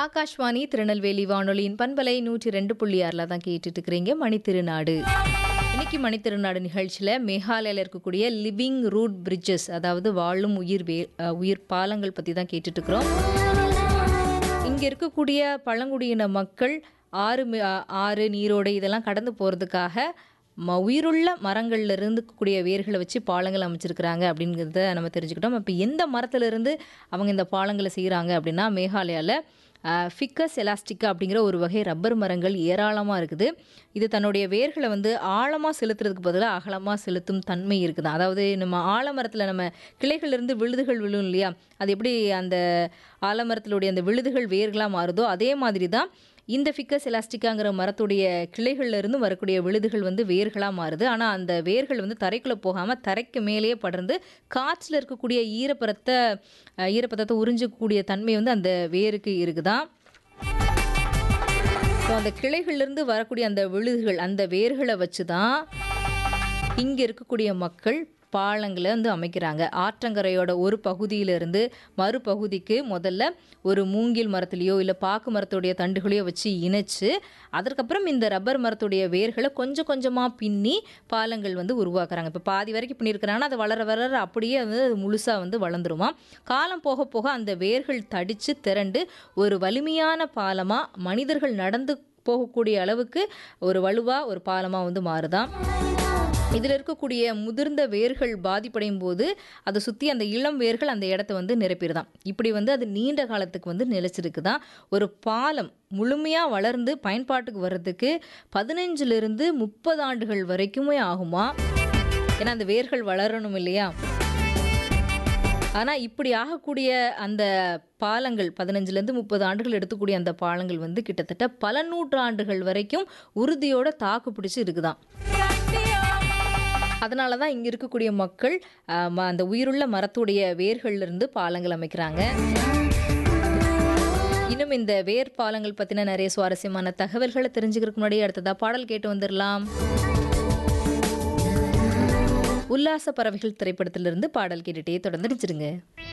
ஆகாஷ்வாணி திருநெல்வேலி வானொலியின் பண்பலை நூற்றி ரெண்டு புள்ளி ஆறில் தான் கேட்டுட்டு இருக்கிறீங்க மணித்திருநாடு இன்னைக்கு மணித்திருநாடு நிகழ்ச்சியில் மேகாலயில் இருக்கக்கூடிய லிவிங் ரூட் பிரிட்ஜஸ் அதாவது வாழும் உயிர் வே அஹ், உயிர் பாலங்கள் பற்றி தான் கேட்டுட்டு இருக்கிறோம் இங்கே இருக்கக்கூடிய பழங்குடியின மக்கள் ஆறு மி- அ- ஆறு நீரோடை இதெல்லாம் கடந்து போகிறதுக்காக ம உயிருள்ள மரங்கள்ல இருந்து இருக்கக்கூடிய வேர்களை வச்சு பாலங்கள் அமைச்சிருக்கிறாங்க அப்படிங்கிறத நம்ம தெரிஞ்சுக்கிட்டோம் இப்போ எந்த மரத்துல இருந்து அவங்க இந்த பாலங்களை செய்கிறாங்க அப்படின்னா மேகாலயாவில் ஃபிக்கஸ் எலாஸ்டிக்கா அப்படிங்கிற ஒரு வகை ரப்பர் மரங்கள் ஏராளமாக இருக்குது இது தன்னுடைய வேர்களை வந்து ஆழமாக செலுத்துறதுக்கு பதிலாக அகலமாக செலுத்தும் தன்மை இருக்குது அதாவது நம்ம ஆலமரத்தில் நம்ம கிளைகள்லேருந்து விழுதுகள் விழும் இல்லையா அது எப்படி அந்த ஆலமரத்தினுடைய அந்த விழுதுகள் வேர்களாக மாறுதோ அதே மாதிரி தான் இந்த ஃபிக்கஸ் எலாஸ்டிக்காங்கிற மரத்துடைய கிளைகள்ல இருந்து வரக்கூடிய விழுதுகள் வந்து வேர்களாக மாறுது ஆனால் அந்த வேர்கள் வந்து தரைக்குள்ளே போகாமல் தரைக்கு மேலேயே படர்ந்து காற்றில் இருக்கக்கூடிய ஈரப்பதத்தை அஹ், ஈரப்பதத்தை உறிஞ்சக்கூடிய தன்மை வந்து அந்த வேருக்கு இருக்குதான் ஸோ அந்த கிளைகள்லேருந்து வரக்கூடிய அந்த விழுதுகள் அந்த வேர்களை வச்சு தான் இங்கே இருக்கக்கூடிய மக்கள் பாலங்களை வந்து அமைக்கிறாங்க ஆற்றங்கரையோட ஒரு பகுதியிலிருந்து மறுபகுதிக்கு முதல்ல ஒரு மூங்கில் மரத்துலேயோ இல்லை பாக்கு மரத்துடைய தண்டுகளையோ வச்சு இணைச்சு அதற்கப்புறம் இந்த ரப்பர் மரத்துடைய வேர்களை கொஞ்சம் கொஞ்சமாக பின்னி பாலங்கள் வந்து உருவாக்குறாங்க இப்போ பாதி வரைக்கும் பின்னிருக்கிறாங்கன்னா அது வளர வளர அப்படியே வந்து அது முழுசாக வந்து வளர்ந்துருமா காலம் போக போக அந்த வேர்கள் தடித்து திரண்டு ஒரு வலிமையான பாலமாக மனிதர்கள் நடந்து போகக்கூடிய அளவுக்கு ஒரு வலுவாக ஒரு பாலமாக வந்து மாறுதாம் இதில் இருக்கக்கூடிய முதிர்ந்த வேர்கள் பாதிப்படையும் போது அதை சுற்றி அந்த இளம் வேர்கள் அந்த இடத்த வந்து நிரப்பிடுதாம் இப்படி வந்து அது நீண்ட காலத்துக்கு வந்து நிலைச்சிருக்குதான் ஒரு பாலம் முழுமையாக வளர்ந்து பயன்பாட்டுக்கு வர்றதுக்கு பதினஞ்சுலேருந்து முப்பது ஆண்டுகள் வரைக்குமே ஆகுமா ஏன்னா அந்த வேர்கள் வளரணும் இல்லையா ஆனால் இப்படி ஆகக்கூடிய அந்த பாலங்கள் பதினஞ்சுலேருந்து முப்பது ஆண்டுகள் எடுத்துக்கூடிய அந்த பாலங்கள் வந்து கிட்டத்தட்ட பல நூற்றாண்டுகள் வரைக்கும் உறுதியோட தாக்கு பிடிச்சி இருக்குதாம் அதனால தான் இங்கே இருக்கக்கூடிய மக்கள் ஆஹ், ம- அந்த உயிருள்ள மரத்துடைய வேர்கள்ல இருந்து பாலங்கள் அமைக்கிறாங்க இன்னும் இந்த வேர் பாலங்கள் பற்றின நிறைய சுவாரஸ்யமான தகவல்களை தெரிஞ்சுக்கிறதுக்கு முன்னாடி அடுத்ததா பாடல் கேட்டு வந்துடலாம் உல்லாச பறவைகள் திரைப்படத்திலிருந்து பாடல் கேட்டுட்டே தொடர்ந்து நிச்சிருங்க